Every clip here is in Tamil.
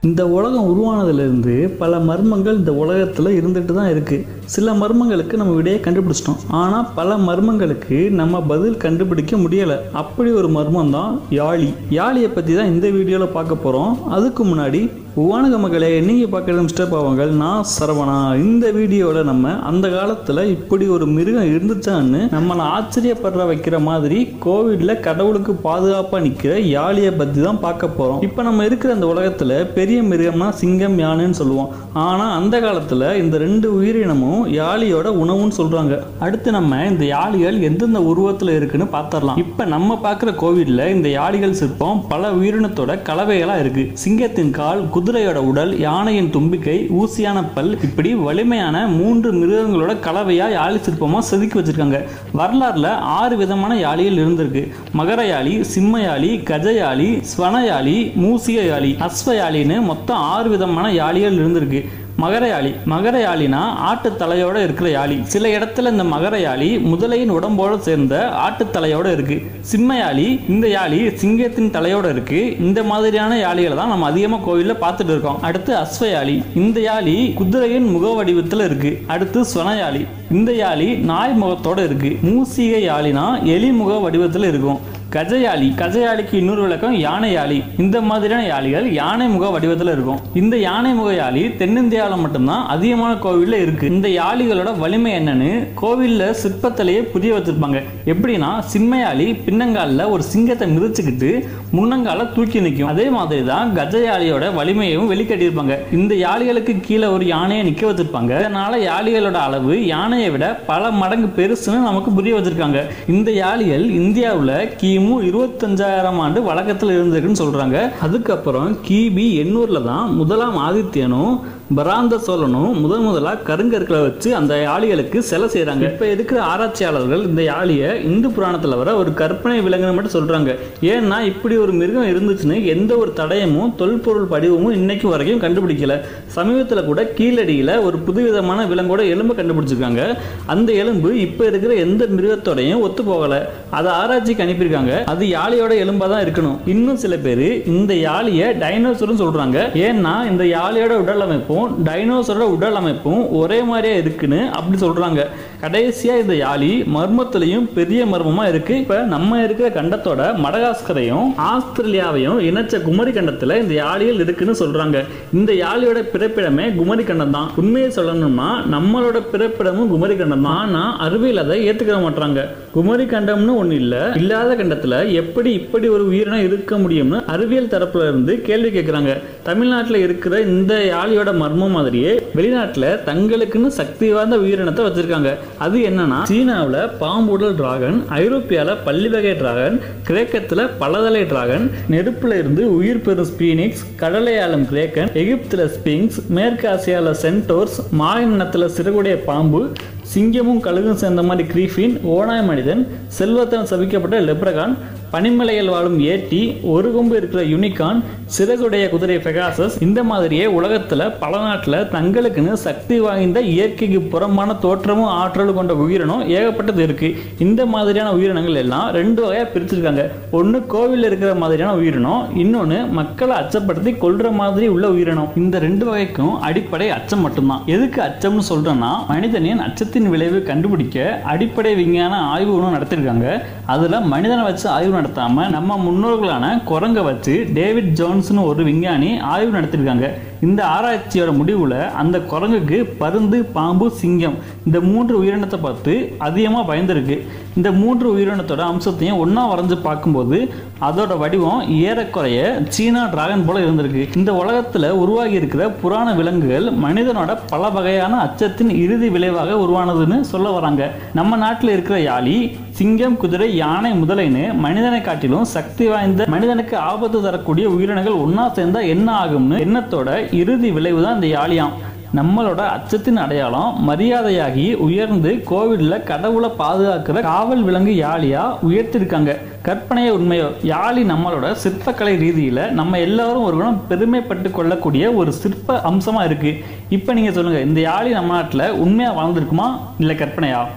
இந்த உலகம் உருவானதுலேருந்து பல மர்மங்கள் இந்த உலகத்தில் இருந்துட்டு தான் இருக்குது சில மர்மங்களுக்கு நம்ம விடையை கண்டுபிடிச்சிட்டோம் ஆனால் பல மர்மங்களுக்கு நம்ம பதில் கண்டுபிடிக்க முடியலை அப்படி ஒரு மர்மம் தான் யாழி யாழியை பற்றி தான் இந்த வீடியோவில் பார்க்க போகிறோம் அதுக்கு முன்னாடி வணக்க மக்களே நீங்கள் பார்க்குறது மிஸ்டர் பாவங்கள் நான் சரவணா இந்த வீடியோவில் நம்ம அந்த காலத்தில் இப்படி ஒரு மிருகம் இருந்துச்சான்னு நம்மளை ஆச்சரியப்படுற வைக்கிற மாதிரி கோவிடில் கடவுளுக்கு பாதுகாப்பாக நிற்கிற யாழியை பற்றி தான் பார்க்க போகிறோம் இப்போ நம்ம இருக்கிற அந்த உலகத்தில் பெரிய மிருகம்னா சிங்கம் யானைன்னு சொல்லுவோம் ஆனால் அந்த காலத்தில் இந்த ரெண்டு உயிரினமும் யாழியோட உணவுன்னு சொல்கிறாங்க அடுத்து நம்ம இந்த யாழிகள் எந்தெந்த உருவத்தில் இருக்குன்னு பார்த்துடலாம் இப்போ நம்ம பார்க்குற கோவிலில் இந்த யாழிகள் சிற்பம் பல உயிரினத்தோட கலவைகளாக இருக்குது சிங்கத்தின் கால் குதிரையோட உடல் யானையின் தும்பிக்கை ஊசியான பல் இப்படி வலிமையான மூன்று மிருகங்களோட கலவையா யாழி சிற்பமா செதுக்கி வச்சிருக்காங்க வரலாறுல ஆறு விதமான யாழிகள் இருந்திருக்கு மகர யாழி சிம்ம யாழி கஜ யாழி ஸ்வன யாழி மூசிக யாழி அஸ்வ யாழின்னு மொத்தம் ஆறு விதமான யாழிகள் இருந்திருக்கு மகர யாழி மகர யாழினா ஆட்டு தலையோட இருக்கிற யாழி சில இடத்துல இந்த மகர யாழி முதலையின் உடம்போட சேர்ந்த ஆட்டு தலையோட இருக்கு சிம்ம யாழி இந்த யாழி சிங்கத்தின் தலையோட இருக்கு இந்த மாதிரியான யாழிகளை தான் நம்ம அதிகமாக கோவிலில் பார்த்துட்டு இருக்கோம் அடுத்து அஸ்வ யாழி இந்த யாழி குதிரையின் முக வடிவத்தில் இருக்கு அடுத்து ஸ்வன யாழி இந்த யாழி நாய் முகத்தோட இருக்கு மூசிகை யாழினா எலி முக வடிவத்தில் இருக்கும் கஜயாளி கஜயாளிக்கு இன்னொரு விளக்கம் யானை யாழி இந்த மாதிரியான யாழிகள் யானை முக வடிவத்தில் இருக்கும் இந்த யானை முக யாழி தென்னிந்தியாவில் மட்டும்தான் அதிகமான கோவிலில் இருக்கு இந்த யாழிகளோட வலிமை என்னன்னு கோவிலில் சிற்பத்திலேயே புரிய வச்சிருப்பாங்க எப்படின்னா சின்மயாளி பின்னங்காலில் ஒரு சிங்கத்தை மிதிச்சுக்கிட்டு முன்னங்கால தூக்கி நிற்கும் அதே மாதிரி தான் கஜயாளியோட வலிமையையும் வெளிக்கட்டியிருப்பாங்க இந்த யாழிகளுக்கு கீழே ஒரு யானையை நிற்க வச்சிருப்பாங்க அதனால யாழிகளோட அளவு யானையை விட பல மடங்கு பெருசுன்னு நமக்கு புரிய வச்சிருக்காங்க இந்த யாழிகள் இந்தியாவில் கிமு இருபத்தஞ்சாயிரம் ஆண்டு வழக்கத்தில் இருந்திருக்குன்னு சொல்றாங்க அதுக்கப்புறம் கிபி எண்ணூர்ல தான் முதலாம் ஆதித்யனும் பராந்த சோழனும் முதன் முதலாக கருங்கற்களை வச்சு அந்த யாழிகளுக்கு சிலை செய்கிறாங்க இப்போ இருக்கிற ஆராய்ச்சியாளர்கள் இந்த யாழியை இந்து புராணத்தில் வர ஒரு கற்பனை விலங்குன்னு மட்டும் சொல்கிறாங்க ஏன்னா இப்படி ஒரு மிருகம் இருந்துச்சுன்னு எந்த ஒரு தடயமும் தொல்பொருள் படிவமும் இன்னைக்கு வரைக்கும் கண்டுபிடிக்கல சமீபத்தில் கூட கீழடியில் ஒரு புதுவிதமான விலங்கோட எலும்பு கண்டுபிடிச்சிருக்காங்க அந்த எலும்பு இப்போ இருக்கிற எந்த மிருகத்தோடையும் ஒத்து போகலை அதை ஆராய்ச்சிக்கு அனுப்பியிருக்காங்க அது யாழியோட எலும்பாக தான் இருக்கணும் இன்னும் சில பேர் இந்த யாழியை டைனோசர்னு சொல்கிறாங்க ஏன்னா இந்த யாழியோட உடல் அமைப்பும் டைனோசரோட உடல் அமைப்பும் ஒரே மாதிரியா இருக்குன்னு அப்படி சொல்கிறாங்க கடைசியாக இந்த யாழி மர்மத்திலையும் பெரிய மர்மமாக இருக்குது இப்போ நம்ம இருக்கிற கண்டத்தோட மடகாஸ்கரையும் ஆஸ்திரேலியாவையும் இணைச்ச குமரி கண்டத்தில் இந்த யாழிகள் இருக்குன்னு சொல்கிறாங்க இந்த யாழியோட பிறப்பிடமே குமரி கண்டம் தான் உண்மையை சொல்லணும்னா நம்மளோட பிறப்பிடமும் குமரி கண்டம் தான் ஆனால் அறிவியல் அதை ஏற்றுக்க மாட்டாங்க குமரி கண்டம்னு ஒன்று இல்லை இல்லாத கண்டத்தில் எப்படி இப்படி ஒரு உயிரினம் இருக்க முடியும்னு அறிவியல் தரப்புல இருந்து கேள்வி கேட்குறாங்க தமிழ்நாட்டில் இருக்கிற இந்த யாழியோட மர்மம் மாதிரியே வெளிநாட்டில் தங்களுக்குன்னு சக்தி வாய்ந்த உயிரினத்தை வச்சிருக்காங்க அது என்னன்னா சீனாவில் பாம்புடல் டிராகன் ஐரோப்பியாவில் பள்ளி வகை டிராகன் கிரேக்கத்தில் பலதலை டிராகன் நெருப்புல இருந்து உயிர் பெறும் ஸ்பீனிக்ஸ் கடலை ஆளும் கிரேக்கன் எகிப்தில் ஸ்பிங்ஸ் மேற்கு ஆசியாவில் சென்டோர்ஸ் மாயினத்தில் சிறகுடைய பாம்பு சிங்கமும் கழுகும் சேர்ந்த மாதிரி கிரீஃபின் ஓனாய் மனிதன் செல்வத்தன் சபிக்கப்பட்ட லெப்ரகான் பனிமலையில் வாழும் ஏட்டி ஒரு கொம்பு இருக்கிற யூனிகான் சிறகுடைய குதிரை பெகாசஸ் இந்த மாதிரியே உலகத்தில் பல நாட்டில் தங்களுக்குன்னு சக்தி வாய்ந்த இயற்கைக்கு புறம்பான தோற்றமும் ஆற்றலும் கொண்ட உயிரினம் ஏகப்பட்டது இருக்கு இந்த மாதிரியான உயிரினங்கள் எல்லாம் ரெண்டு வகையாக பிரிச்சிருக்காங்க ஒன்று கோவிலில் இருக்கிற மாதிரியான உயிரினம் இன்னொன்று மக்களை அச்சப்படுத்தி கொள்ற மாதிரி உள்ள உயிரினம் இந்த ரெண்டு வகைக்கும் அடிப்படை அச்சம் மட்டும்தான் எதுக்கு அச்சம்னு சொல்றேன்னா மனிதனின் அச்சத்தின் விளைவு கண்டுபிடிக்க அடிப்படை விஞ்ஞான ஆய்வு ஒன்று நடத்திருக்காங்க அதில் மனிதனை வச்சு ஆய்வு நடத்தாம நம்ம முன்னோர்களான குரங்கை வச்சு டேவிட் ஜோன்ஸ்னு ஒரு விஞ்ஞானி ஆய்வு நடத்திருக்காங்க இந்த ஆராய்ச்சியோட முடிவில் அந்த குரங்குக்கு பருந்து பாம்பு சிங்கம் இந்த மூன்று உயிரினத்தை பார்த்து அதிகமாக பயந்துருக்கு இந்த மூன்று உயிரினத்தோட அம்சத்தையும் ஒன்றா வரைஞ்சு பார்க்கும்போது அதோட வடிவம் ஏறக்குறைய சீனா டிராகன் போல இருந்திருக்கு இந்த உலகத்தில் உருவாகி இருக்கிற புராண விலங்குகள் மனிதனோட பல வகையான அச்சத்தின் இறுதி விளைவாக உருவானதுன்னு சொல்ல வராங்க நம்ம நாட்டில் இருக்கிற யாழி சிங்கம் குதிரை யானை முதலைன்னு மனிதனை காட்டிலும் சக்தி வாய்ந்த மனிதனுக்கு ஆபத்து தரக்கூடிய உயிரினங்கள் ஒன்றா சேர்ந்தா என்ன ஆகும்னு எண்ணத்தோட இறுதி விளைவு தான் இந்த யாழியாம் நம்மளோட அச்சத்தின் அடையாளம் மரியாதையாகி உயர்ந்து கோவிலில் கடவுளை பாதுகாக்கிற காவல் விலங்கு யாழியா உயர்த்திருக்காங்க கற்பனையே உண்மையோ யாழி நம்மளோட சிற்பக்கலை ரீதியில் நம்ம எல்லாரும் ஒரு குணம் பெருமைப்பட்டு கொள்ளக்கூடிய ஒரு சிற்ப அம்சமாக இருக்குது இப்போ நீங்கள் சொல்லுங்கள் இந்த யாழி நம்ம நாட்டில் உண்மையாக வாழ்ந்திருக்குமா இல்லை கற்பனையா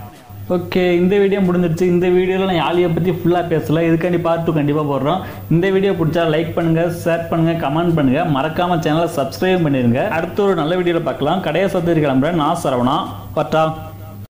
ஓகே இந்த வீடியோ முடிஞ்சிருச்சு இந்த வீடியோவில் நான் யாழியை பற்றி ஃபுல்லாக பேசல இதுக்காண்டி பார்ட் டூ கண்டிப்பாக போடுறோம் இந்த வீடியோ பிடிச்சா லைக் பண்ணுங்கள் ஷேர் பண்ணுங்கள் கமெண்ட் பண்ணுங்கள் மறக்காமல் சேனலை சப்ஸ்கிரைப் பண்ணிடுங்க அடுத்த ஒரு நல்ல வீடியோவில் பார்க்கலாம் கடையை சத்துக்கு கிளம்புறேன் நான் சரவணா பட்டா